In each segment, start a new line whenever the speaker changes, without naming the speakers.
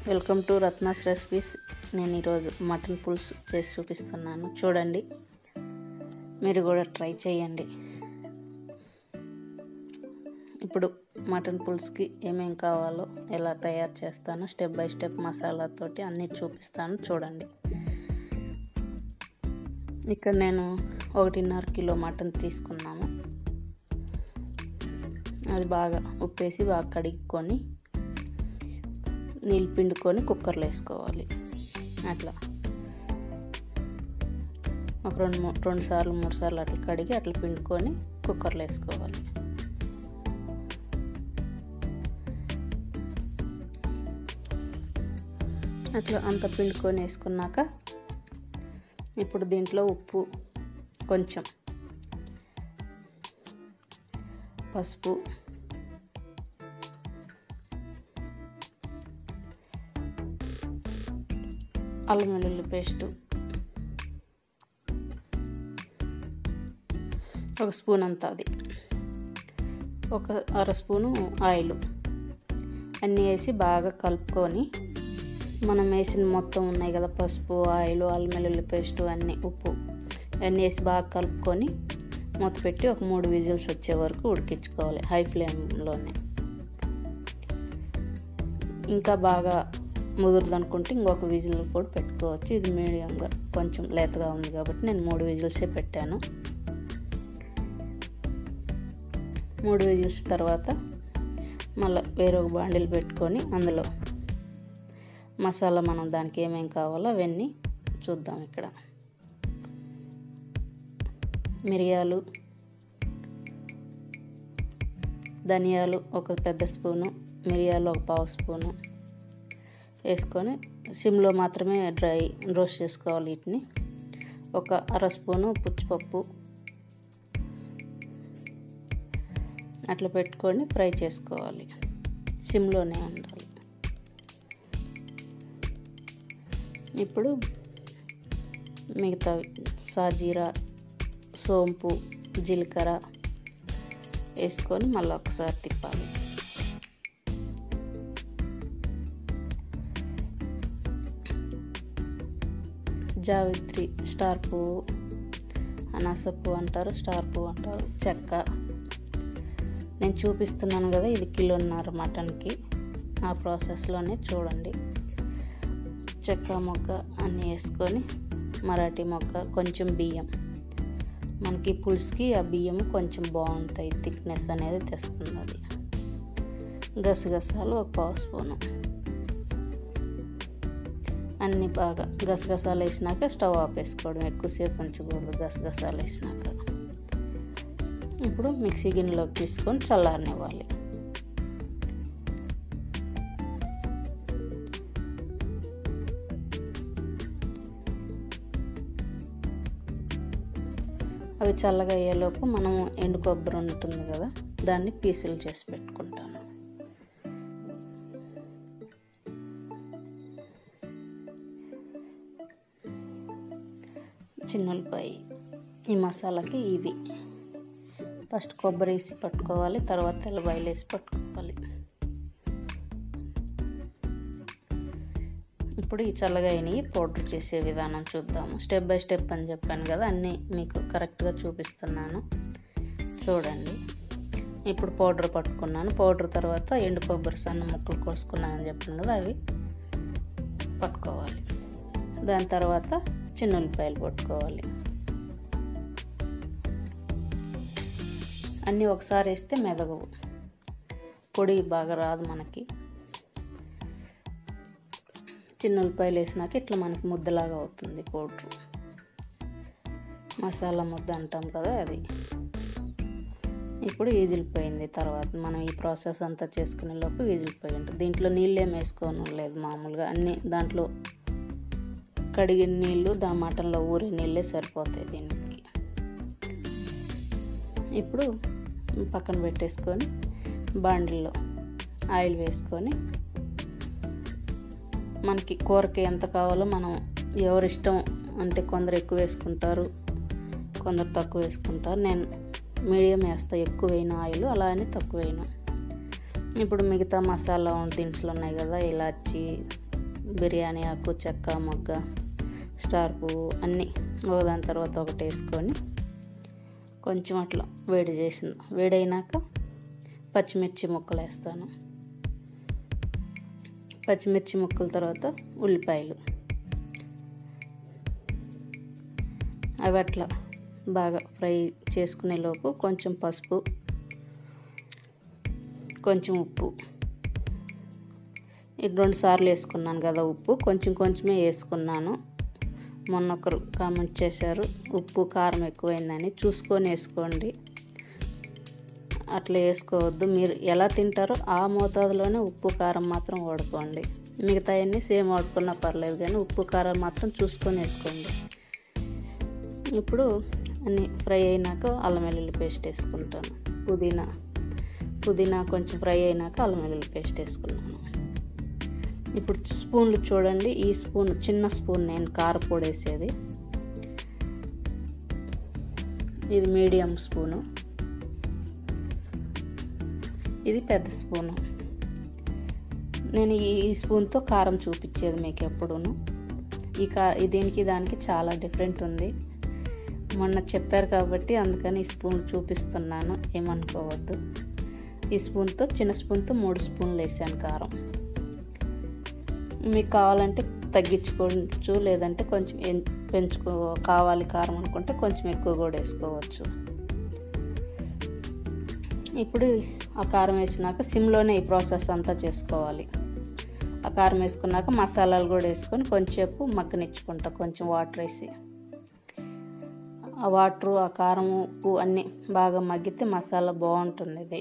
welcome to Ratna's recipes నేను ఈరోజు mutton పులుసు చేసి చూపిస్తున్నాను చూడండి మీరు కూడా ట్రై చేయండి ఇప్పుడు మటన్ పులుసుకి ఏమేం కావాలో ఎలా తయారు చేస్తానో స్టెప్ బై స్టెప్ మసాలాతోటి అన్నీ చూపిస్తాను చూడండి ఇక్కడ నేను ఒకటిన్నర కిలో మటన్ తీసుకున్నాను అది బాగా ఉప్పేసి బాగా కడుక్కొని నీళ్ళు పిండుకొని కుక్కర్లో వేసుకోవాలి అట్లా ఒక రెండు మూ రెండు సార్లు మూడు సార్లు అట్లా కడిగి అట్లా పిండుకొని కుక్కర్లో వేసుకోవాలి అట్లా అంత పిండుకొని వేసుకున్నాక ఇప్పుడు దీంట్లో ఉప్పు కొంచెం పసుపు అల్లం వెల్లుల్లి పేస్టు ఒక స్పూన్ అంతా అది ఒక అర స్పూను ఆయిల్ అన్నీ వేసి బాగా కలుపుకొని మనం వేసిన మొత్తం ఉన్నాయి కదా పసుపు ఆయిల్ అల్లం వెల్లుల్లి పేస్టు అన్నీ ఉప్పు అన్నీ వేసి బాగా కలుపుకొని మూత పెట్టి ఒక మూడు విజిల్స్ వచ్చే వరకు ఉడికించుకోవాలి హై ఫ్లేమ్లోనే ఇంకా బాగా ముదురుదు అనుకుంటే ఇంకొక విజిల్ కూడా పెట్టుకోవచ్చు ఇది మీడియంగా కొంచెం లేతగా ఉంది కాబట్టి నేను మూడు విజిల్సే పెట్టాను మూడు విజిల్స్ తర్వాత మళ్ళీ వేరే ఒక బాండిల్ పెట్టుకొని అందులో మసాలా మనం దానికి ఏమేం కావాలో అవన్నీ చూద్దాం ఇక్కడ మిరియాలు ధనియాలు ఒక పెద్ద స్పూను మిరియాలు ఒక పావు స్పూను వేసుకొని సిమ్లో మాత్రమే డ్రై రోస్ట్ చేసుకోవాలి వీటిని ఒక అర స్పూను పుచ్చిపప్పు అట్లా పెట్టుకొని ఫ్రై చేసుకోవాలి సిమ్లోనే ఉండాలి ఇప్పుడు మిగతా సాజీరా సోంపు జీలకర్ర వేసుకొని మళ్ళీ ఒకసారి తిప్పాలి జావిత్రి స్టార్ పువ్వు అనాస పువ్వు అంటారు స్టార్ పువ్వు అంటారు చెక్క నేను చూపిస్తున్నాను కదా ఇది కిలోన్నర మటన్కి ఆ ప్రాసెస్లోనే చూడండి చెక్క మొక్క అన్నీ వేసుకొని మరాఠీ మొక్క కొంచెం బియ్యం మనకి పులుసుకి ఆ బియ్యం కొంచెం బాగుంటాయి థిక్నెస్ అనేది తెస్తుంది అది గసగసాలు ఒక పావు స్పూను అన్నీ బాగా గసగసాలు వేసినాక స్టవ్ ఆపేసుకోవడం ఎక్కువసేపు ఉంచకూడదు గసగసాలు వేసినాక ఇప్పుడు మిక్సీ గిన్నెలోకి తీసుకొని చల్లారనివ్వాలి అవి చల్లగా అయ్యేలోపు మనం ఎండు కొబ్బరి ఉంటుంది కదా దాన్ని పీసులు చేసి పెట్టుకుంటాను చిన్నులపాయ ఈ మసాలాకి ఇవి ఫస్ట్ కొబ్బరి వేసి పట్టుకోవాలి తర్వాత తెల్లబాయలు వేసి పట్టుకోవాలి ఇప్పుడు ఈ చల్లగా అయినవి పౌడర్ చేసే విధానం చూద్దాము స్టెప్ బై స్టెప్ అని చెప్పాను కదా అన్నీ మీకు కరెక్ట్గా చూపిస్తున్నాను చూడండి ఇప్పుడు పౌడర్ పట్టుకున్నాను పౌడర్ తర్వాత ఎండు కొబ్బరి సన్న ముక్కలు కోసుకున్నానని చెప్పాను కదా అవి పట్టుకోవాలి దాని తర్వాత చిన్న ఉల్లిపాయలు పట్టుకోవాలి అన్నీ ఒకసారి వేస్తే మెదగవు పొడి బాగా రాదు మనకి చిన్న ఉల్లిపాయలు వేసినాక ఇట్లా మనకి ముద్దలాగా అవుతుంది పౌడ్రు మసాలా ముద్ద అంటాం కదా అది ఇప్పుడు ఈజిలిపోయింది తర్వాత మనం ఈ ప్రాసెస్ అంతా చేసుకునే లోపు ఈజిలిపోయి ఉంటుంది దీంట్లో నీళ్ళు ఏం వేసుకోను లేదు మామూలుగా అన్నీ దాంట్లో కడిగిన నీళ్ళు దా మటన్లో ఊరే నీళ్ళే సరిపోతాయి దీనికి ఇప్పుడు పక్కన పెట్టేసుకొని బాండిల్లో ఆయిల్ వేసుకొని మనకి కూరకి ఎంత కావాలో మనం ఎవరిష్టం అంటే కొందరు ఎక్కువ వేసుకుంటారు కొందరు తక్కువ వేసుకుంటారు నేను మీడియం వేస్తా ఎక్కువ వేయను ఆయిల్ అలా అని తక్కువ వేయను ఇప్పుడు మిగతా మసాలా దినుసులు ఉన్నాయి కదా ఇలాచి బిర్యానీ ఆకు చెక్క మొగ్గ స్టార్ పువ్వు అన్నీ ఒకదాని తర్వాత ఒకటి వేసుకొని కొంచెం అట్లా వేడి చేసిన వేడైనాక పచ్చిమిర్చి ముక్కలు వేస్తాను పచ్చిమిర్చి ముక్కల తర్వాత ఉల్లిపాయలు అవి అట్లా బాగా ఫ్రై చేసుకునే లోపు కొంచెం పసుపు కొంచెం ఉప్పు ఇది రెండు సార్లు వేసుకున్నాను కదా ఉప్పు కొంచెం కొంచెమే వేసుకున్నాను మొన్న ఒకరు కామెంట్ చేశారు ఉప్పు కారం ఎక్కువైందని చూసుకొని వేసుకోండి అట్లా వేసుకోవద్దు మీరు ఎలా తింటారో ఆ మోతాదులోనే ఉప్పు కారం మాత్రం వాడుకోండి మిగతా అన్నీ సేమ్ వాడుకున్నా పర్లేదు కానీ ఉప్పు కారం మాత్రం చూసుకొని వేసుకోండి ఇప్పుడు అన్నీ ఫ్రై అయినాక అల్లం వెల్లుల్లి పేస్ట్ వేసుకుంటాను పుదీనా పుదీనా కొంచెం ఫ్రై అయినాక అల్లం వెల్లుల్లి పేస్ట్ వేసుకున్నాను ఇప్పుడు స్పూన్లు చూడండి ఈ స్పూన్ చిన్న స్పూన్ నేను కారపొడి వేసేది ఇది మీడియం స్పూను ఇది పెద్ద స్పూను నేను ఈ స్పూన్తో కారం చూపించేది మీకు ఎప్పుడూను ఈ కా దీనికి దానికి చాలా డిఫరెంట్ ఉంది మొన్న చెప్పారు కాబట్టి అందుకని ఈ స్పూన్ చూపిస్తున్నాను ఏమనుకోవద్దు ఈ స్పూన్తో చిన్న స్పూన్తో మూడు స్పూన్లు వేసాను కారం మీకు కావాలంటే తగ్గించుకోవచ్చు లేదంటే కొంచెం పెంచుకో కావాలి కారం అనుకుంటే కొంచెం ఎక్కువ కూడా వేసుకోవచ్చు ఇప్పుడు ఆ కారం వేసినాక సిమ్లోనే ఈ ప్రాసెస్ అంతా చేసుకోవాలి ఆ కారం వేసుకున్నాక మసాలాలు కూడా వేసుకొని కొంచెంసేపు మగ్గనిచ్చుకుంటా కొంచెం వాటర్ వేసి ఆ వాటరు ఆ కారం ఉప్పు అన్నీ బాగా మగ్గితే మసాలా బాగుంటుంది ఇది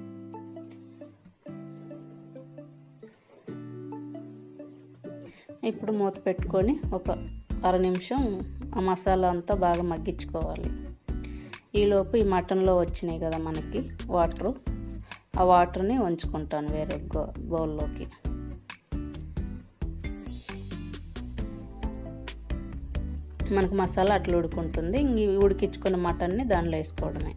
ఇప్పుడు మూత పెట్టుకొని ఒక అర నిమిషం ఆ మసాలా అంతా బాగా మగ్గించుకోవాలి ఈలోపు ఈ మటన్లో వచ్చినాయి కదా మనకి వాటరు ఆ వాటర్ని ఉంచుకుంటాను వేరే బౌల్లోకి మనకు మసాలా అట్లా ఉడుకుంటుంది ఇంక ఉడికించుకున్న మటన్ని దానిలో వేసుకోవడమే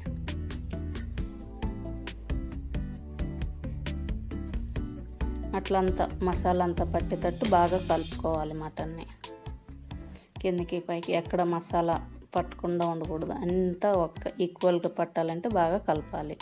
అట్లంతా మసాలా అంతా పట్టేటట్టు బాగా కలుపుకోవాలి మటన్ని కిందకి పైకి ఎక్కడ మసాలా పట్టకుండా ఉండకూడదు అంతా ఒక్క ఈక్వల్గా పట్టాలంటే బాగా కలపాలి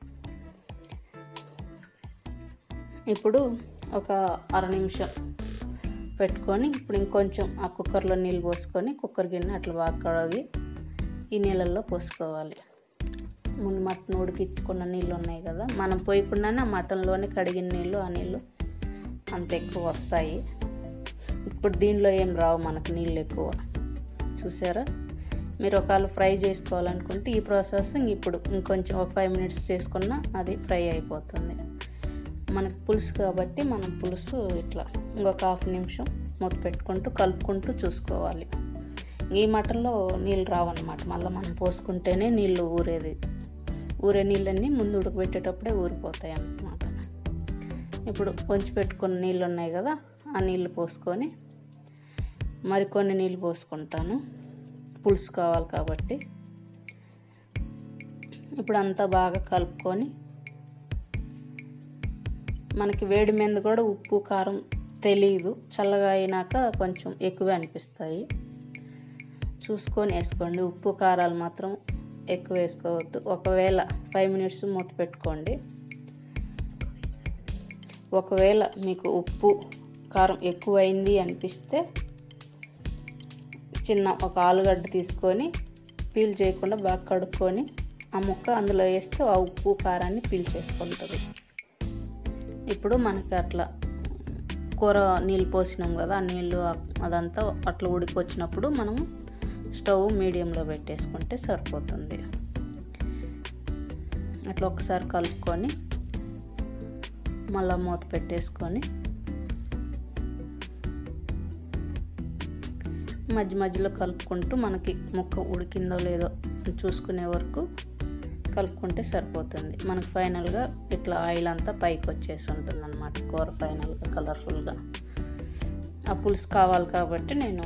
ఇప్పుడు ఒక అర నిమిషం పెట్టుకొని ఇప్పుడు ఇంకొంచెం ఆ కుక్కర్లో నీళ్ళు పోసుకొని కుక్కర్ గిన్నె అట్లా బాగా కడిగి ఈ నీళ్ళల్లో పోసుకోవాలి ముందు మటన్ ఉడికించుకున్న నీళ్ళు ఉన్నాయి కదా మనం పోయకుండానే ఆ మటన్లోనే కడిగిన నీళ్ళు ఆ నీళ్ళు అంత ఎక్కువ వస్తాయి ఇప్పుడు దీనిలో ఏం రావు మనకు నీళ్ళు ఎక్కువ చూసారా మీరు ఒకవేళ ఫ్రై చేసుకోవాలనుకుంటే ఈ ప్రాసెస్ ఇప్పుడు ఇంకొంచెం ఒక ఫైవ్ మినిట్స్ చేసుకున్నా అది ఫ్రై అయిపోతుంది మనకు పులుసు కాబట్టి మనం పులుసు ఇట్లా ఇంకొక హాఫ్ నిమిషం మూత పెట్టుకుంటూ కలుపుకుంటూ చూసుకోవాలి ఈ మటన్లో నీళ్ళు రావన్నమాట మళ్ళీ మనం పోసుకుంటేనే నీళ్ళు ఊరేది ఊరే నీళ్ళన్నీ ముందు ఉడకబెట్టేటప్పుడే ఊరిపోతాయి అన్నమాట ఇప్పుడు కొంచెం పెట్టుకున్న నీళ్ళు ఉన్నాయి కదా ఆ నీళ్ళు పోసుకొని మరికొన్ని నీళ్ళు పోసుకుంటాను పులుసు కావాలి కాబట్టి ఇప్పుడు అంతా బాగా కలుపుకొని మనకి వేడి మీద కూడా ఉప్పు కారం తెలియదు చల్లగా అయినాక కొంచెం ఎక్కువే అనిపిస్తాయి చూసుకొని వేసుకోండి ఉప్పు కారాలు మాత్రం ఎక్కువ వేసుకోవద్దు ఒకవేళ ఫైవ్ మినిట్స్ మూత పెట్టుకోండి ఒకవేళ మీకు ఉప్పు కారం ఎక్కువ అయింది అనిపిస్తే చిన్న ఒక ఆలుగడ్డ తీసుకొని పీల్ చేయకుండా బాగా కడుక్కొని ఆ ముక్క అందులో వేస్తే ఆ ఉప్పు కారాన్ని పీల్ చేసుకుంటుంది ఇప్పుడు మనకి అట్లా కూర నీళ్ళు పోసినాం కదా ఆ నీళ్ళు అదంతా అట్లా ఉడికొచ్చినప్పుడు మనం స్టవ్ మీడియంలో పెట్టేసుకుంటే సరిపోతుంది అట్లా ఒకసారి కలుపుకొని మళ్ళీ మూత పెట్టేసుకొని మధ్య మధ్యలో కలుపుకుంటూ మనకి ముక్క ఉడికిందో లేదో చూసుకునే వరకు కలుపుకుంటే సరిపోతుంది మనకు ఫైనల్గా ఇట్లా ఆయిల్ అంతా పైకి వచ్చేసి ఉంటుంది అనమాట కూర ఫైనల్గా కలర్ఫుల్గా ఆ పులుసు కావాలి కాబట్టి నేను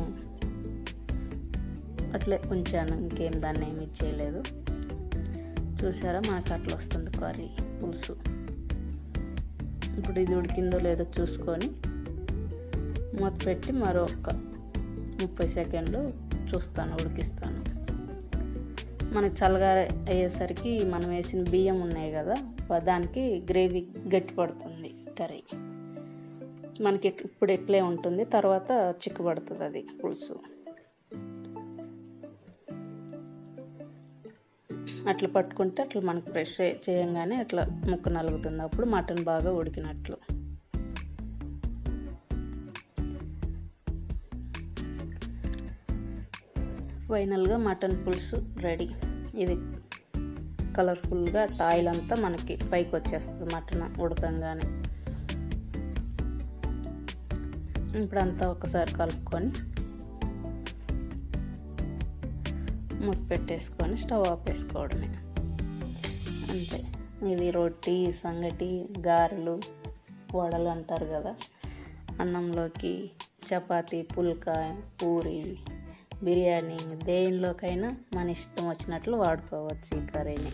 అట్లే ఉంచాను ఇంకేం దాన్ని ఏమి చేయలేదు చూసారా మనకు అట్లా వస్తుంది కర్రీ పులుసు ఇప్పుడు ఇది ఉడికిందో లేదో చూసుకొని మూత పెట్టి మరొక ముప్పై సెకండ్లు చూస్తాను ఉడికిస్తాను మనకి చల్లగా అయ్యేసరికి మనం వేసిన బియ్యం ఉన్నాయి కదా దానికి గ్రేవీ గట్టి పడుతుంది కర్రీ మనకి ఇప్పుడు ఎట్లే ఉంటుంది తర్వాత చిక్కుపడుతుంది అది పులుసు అట్లా పట్టుకుంటే అట్లా మనకి ఫ్రెష్ చేయంగానే అట్లా ముక్క నలుగుతుంది అప్పుడు మటన్ బాగా ఉడికినట్లు ఫైనల్గా మటన్ పులుసు రెడీ ఇది కలర్ఫుల్గా ఆయిల్ అంతా మనకి పైకి వచ్చేస్తుంది మటన్ ఉడకంగానే ఇప్పుడంతా ఒకసారి కలుపుకొని మూత పెట్టేసుకొని స్టవ్ ఆపేసుకోవడమే అంతే ఇది రొట్టి సంగటి గారెలు వడలు అంటారు కదా అన్నంలోకి చపాతి పుల్కా పూరి బిర్యానీ దేనిలోకైనా మన ఇష్టం వచ్చినట్లు వాడుకోవచ్చు ఈ కర్రీని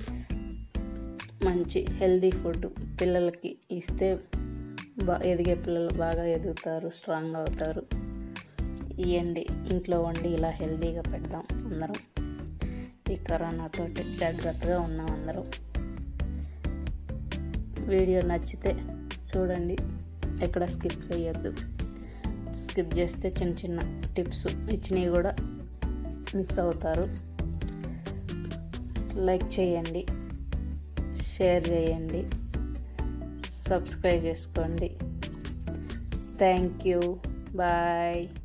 మంచి హెల్దీ ఫుడ్ పిల్లలకి ఇస్తే బా ఎదిగే పిల్లలు బాగా ఎదుగుతారు స్ట్రాంగ్ అవుతారు ఇవ్వండి ఇంట్లో వండి ఇలా హెల్దీగా పెడదాం అందరం ఈ కరోనాతో జాగ్రత్తగా ఉన్నాం అందరం వీడియో నచ్చితే చూడండి ఎక్కడ స్కిప్ చేయొద్దు స్కిప్ చేస్తే చిన్న చిన్న టిప్స్ ఇచ్చినవి కూడా మిస్ అవుతారు లైక్ చేయండి షేర్ చేయండి సబ్స్క్రైబ్ చేసుకోండి థ్యాంక్ యూ బాయ్